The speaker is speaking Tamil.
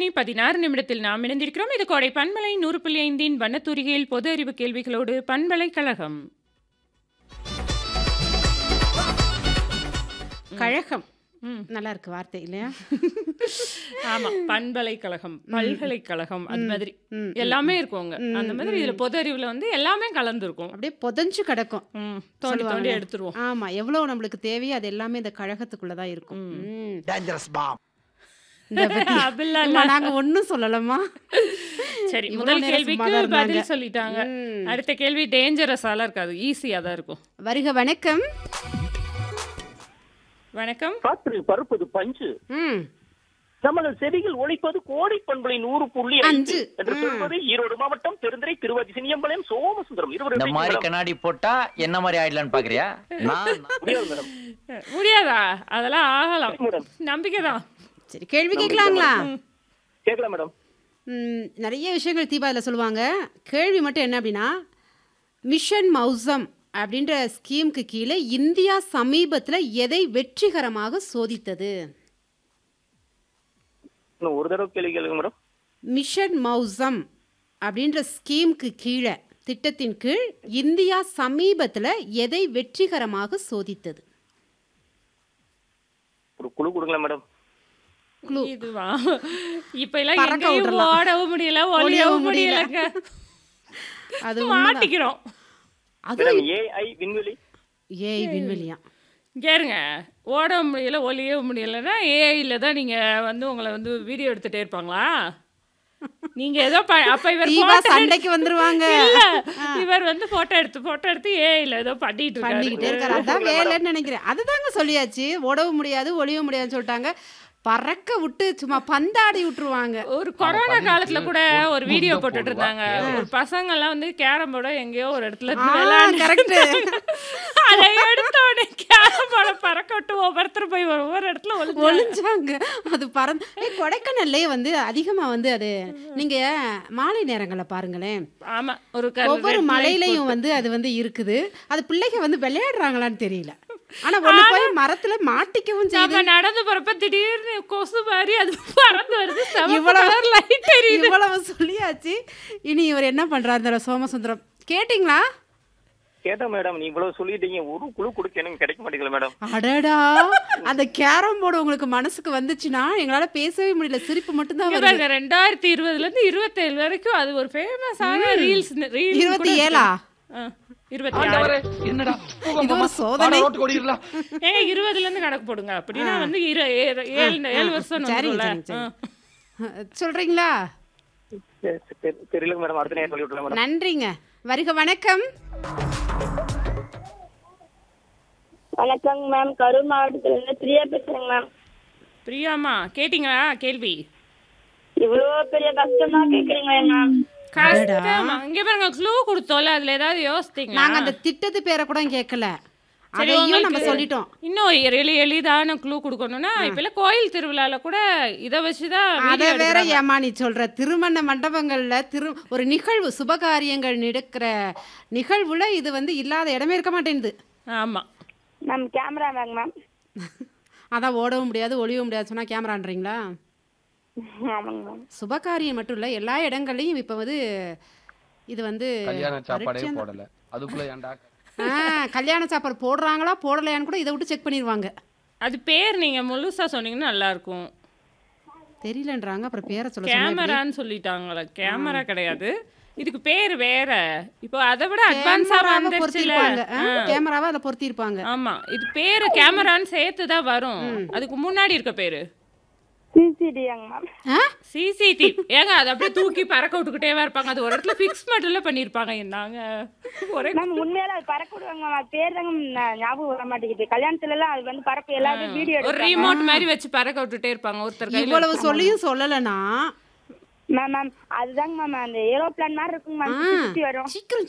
பதினாறு நிமிடத்தில் நாம் இணைந்திருக்கிறோம் இது கோடை பண்பலை நூறு புள்ளி ஐந்தின் வண்ணத்தூரிகையில் பொது அறிவு கேள்விகளோடு பண்பலைக்கழகம் கழகம் ம். நல்லா இருக்கு வார்த்தை இல்லையா ஆமா பண்பலைக்கழகம் பல்கலைக்கழகம் அது மாதிரி ம், எல்லாமே இருக்குங்க அந்த மாதிரி இதுல பொது அறிவுல வந்து எல்லாமே கலந்துருக்கும் அப்படியே புதஞ்சு கிடக்கும் ம், தோண்டி தோண்டி சொல்லுவாங்களே. எடுத்துருவோம் ஆமா எவ்வளவு நம்மளுக்கு தேவையோ அது எல்லாமே இந்த கழகத்துக்குள்ளதான் இருக்கும் ம். டேஞ்சரஸ் பாம் இந்த பத்தி- அப்படிலாம் அம்மா, நாங்க ஒண்ணும் சொல்லலம்மா சரி இவ்வளவு முதல் நேரம் கேள்விக்கு சும்மாதான் இருந்தாங்க. பதில் சொல்லிட்டாங்க ம். அடுத்த கேள்வி டேஞ்சரஸாலாம் இருக்காது ஈஸியா தான் இருக்கும் வருக வணக்கம் வணக்கம் காற்று பருப்பது பஞ்சு ம் நமது செவிகள் ஒழிப்பது கோடை பண்பலை நூறு புள்ளி அஞ்சு. அஞ்சு என்று ம். சொல்வது ஈரோடு மாவட்டம் பெருந்துறை திருவாதி சினியம்பாளையம் சோமசுந்தரம் இருவர் இந்த எப்படி மாதிரி மேடம்? கண்ணாடி போட்டா என்ன மாதிரி ஆயிடலான்னு பாக்குறியா நான் முடியாது மேடம் முடியாதா அதெல்லாம் ஆகலாம் மேடம் நம்பிக்கை தான் சரி கேள்வி கேட்கலாங்களா கேட்கலாம் மேடம் ம், நிறைய விஷயங்கள் தீபாவளியில் சொல்லுவாங்க கேள்வி மட்டும் என்ன அப்படின்னா மிஷன் மௌசம் அப்படின்ற ஸ்கீமுக்கு கீழே இந்தியா சமீபத்தில் எதை வெற்றிகரமாக சோதித்தது இன்னும் ஒரு தடவை கேள்வி கேளுங்க மேடம் மிஷன் மௌசம் அப்படின்ற ஸ்கீமுக்கு கீழே திட்டத்தின் கீழ் இந்தியா சமீபத்தில் எதை வெற்றிகரமாக சோதித்தது ஒரு குழு கொடுங்களேன் மேடம் Clue. இதுவா இப்ப எல்லாம் பறக்க எங்கேயும் விட்டுறலாம். ஓடவும் முடியல ஒளியவும் ஒளியவும் முடியல. முடியலங்க அது உண்மைதான். மாட்டிக்கிறோம் அது மேடம் ஏஐ விண்வெளி ஏய் விண்வெளியா கேருங்க ஓடவும் முடியல ஒளியவும் முடியலன்னா ஏஐல தான் நீங்க வந்து உங்களை வந்து வீடியோ எடுத்துட்டே இருப்பாங்களா நீங்க ஏதோ ப- அப்ப இவர் தீபா photo சண்டைக்கு வந்துருவாங்க இல்ல இவர் வந்து போட்டோ எடுத்து போட்டோ எடுத்து ஏஐல ஏதோ பண்ணிட்டு பண்ணிக்கிட்டே இருக்காரு இருக்காரு அதான் வேலைன்னு நினைக்கிறேன் அதுதாங்க சொல்லியாச்சு ஓடவும் முடியாது ஒளியவும் முடியாதுன்னு சொல்லிட்டாங்க பறக்க விட்டு சும்மா பந்தாடி விட்டுருவாங்க ஒரு கொரோனா காலத்துல கூட ஒரு வீடியோ போட்டுட்டு இருந்தாங்க ஒரு பசங்க எல்லாம் வந்து கேரம் போர்ட எங்கேயோ ஒரு இடத்துல ஆ, விளையாண்டு correct. அதை எடுத்த உடனே கேரம் போர்ட பறக்க விட்டு ஒவ்வொருத்தர் போய் ஒவ்வொரு இடத்துல ஒளிஞ்சு ஒளிஞ்சாங்க அது பறந்து ஏய், கொடைக்கானல்லே வந்து அதிகமா வந்து அது நீங்க மாலை நேரங்கள்ல பாருங்களேன் ஆமா ஒரு கரு- ஒவ்வொரு red light மலையிலையும் வந்து அது வந்து இருக்குது அது பிள்ளைங்க வந்து விளையாடுறாங்களான்னு தெரியல ஆனா ஒண்ணு போய் மரத்துல மாட்டிக்கவும் செய்யுது நம்ம நடந்து போறப்ப திடீர்னு கொசு மாதிரி அது பறந்து வருது இவ்வளவு இவ்வளவு லைட் தெரியுது இவ்வளவு சொல்லியாச்சு இனி இவர் என்ன பண்றாரு இந்த சோமசுந்தரம் கேட்டிங்களா கேட்டேன் மேடம் நீ இவ்வளவு சொல்லிட்டீங்க ஒரு குழு கொடுக்க எனக்கு கிடைக்க மாட்டேங்கல மேடம் அடடா அந்த கேரம் போர்டு உங்களுக்கு மனசுக்கு வந்துச்சுன்னா எங்களால பேசவே முடியல சிரிப்பு மட்டும்தான் இங்க வருது பாருங்க ரெண்டாயிரத்தி இருபதுல இருந்து இருபத்தேழு வரைக்கும் அது ஒரு ஃபேமஸான ரீல்ஸ் ரீல்ஸ் இருபத்தி ஏழா இருபத்தி ஆறு என்னடா இது ஒரு சோதனை ரோட்டு ஓடிடலாம் ஏங்க இருபதுல இருந்து கணக்கு போடுங்க அப்படின்னா வந்து இரு ஏழு ஏழு ஏழு வருஷம் சரிங்க வந்துரும்ல. சரிங்க ஆ. சரி சொல்றீங்களா சரி, சரி, தெரியல மேடம் அடுத்த நேரம் சொல்லி விட்டுலாம் மேடம் நன்றிங்க வருக வணக்கம் வணக்கங்க மேம் கரூர் மாவட்டத்துல இருந்து பிரியா பேசுறேங்க மேம் பிரியாமா கேட்டிங்களா கேள்வி இவ்வளோ பெரிய கஷ்டம் தான் கேக்குறீங்க மேம் கஷ்டமா இங்க பாருங்க க்ளூ கொடுத்தோம்ல அதுல ஏதாவது யோசித்தீங்களா நாங்க அந்த திட்டத்து பேரை கூட கேட்கல சரி, அதையும் நம்ம உங்களுக்கு சொல்லிட்டோம் இன்னும் எளி எளிதான க்ளூ கொடுக்கணும்னா இப்ப எல்லாம் கோயில் திருவிழால கூட இத வச்சுதான் அத video வேற எடுக்கறாங்க. ஏமா நீ சொல்ற திருமண மண்டபங்கள்ல திரு ஒரு நிகழ்வு சுபகாரியங்கள் நடக்கிற நிகழ்வுல இது வந்து இல்லாத இடமே இருக்க மாட்டேங்குது ஆமா மேம் கேமரா வாங்க மேம் அதான் ஓடவும் முடியாது ஒளியவும் முடியாது சொன்னா கேமரான்றீங்களா ஆமாங்க மேம் சுபகாரியம் மட்டும் இல்ல எல்லா இடங்கள்லயும் இப்ப வந்து இது வந்து கல்யாண சாப்பாடே பரீட்சை- போடல அதுக்குள்ள ஏன்டா ஆ, கல்யாண சாப்பாடு போடுறாங்களா போடலையான்னு கூட இதை விட்டு செக் பண்ணிடுவாங்க அது பேர் நீங்க முழுசா சொன்னீங்கன்னா நல்லா இருக்கும் தெரியலன்றாங்க அப்புறம் பேரை சொல்ல சொன்னா எப்படி? கேமரான்னு சொல்லிட்டாங்களே கேமரா கிடையாது இதுக்கு பேர் வேற இப்போ அதை விட அட்வான்ஸா கேமராவை வந்துருச்சுல பொருத்திருப்பாங்க ஆ, கேமராவை அதில் பொருத்திருப்பாங்க ஆமா இது பேரு கேமரான்னு சேர்த்து தான் வரும் அதுக்கு முன்னாடி இருக்க பேரு சிசிடியாங்க மேம் ஆ? சிசிடிவி ஏங்க அது அப்படியே தூக்கி பறக்க விட்டுக்கிட்டே இருப்பாங்க அது ஒரு இடத்துல ஃபிக்ஸ் மட்டும் பண்ணிருப்பாங்க என்னங்க ஒரே மேம் உண்மையில அது பறக்க விடுவாங்க மேம் அது பேர் தாங்க நா- ஞாபகம் வர மாட்டேங்குது கல்யாணத்துல எல்லாம் அது வந்து பறக்க எல்லாரும் வீடியோ ஒரு ரிமோட் மாதிரி வச்சு பறக்க விட்டுட்டே இருப்பாங்க ஒருத்தர் கையில இவ்வளவு சொல்லியும் சொல்லலைன்னா மேம் மேம் அதுதாங்க மேம் அந்த ஏரோப்ளான் மாதிரி இருக்குங்க மேம் ஆ, சுத்தி வரும் சீக்கிரம்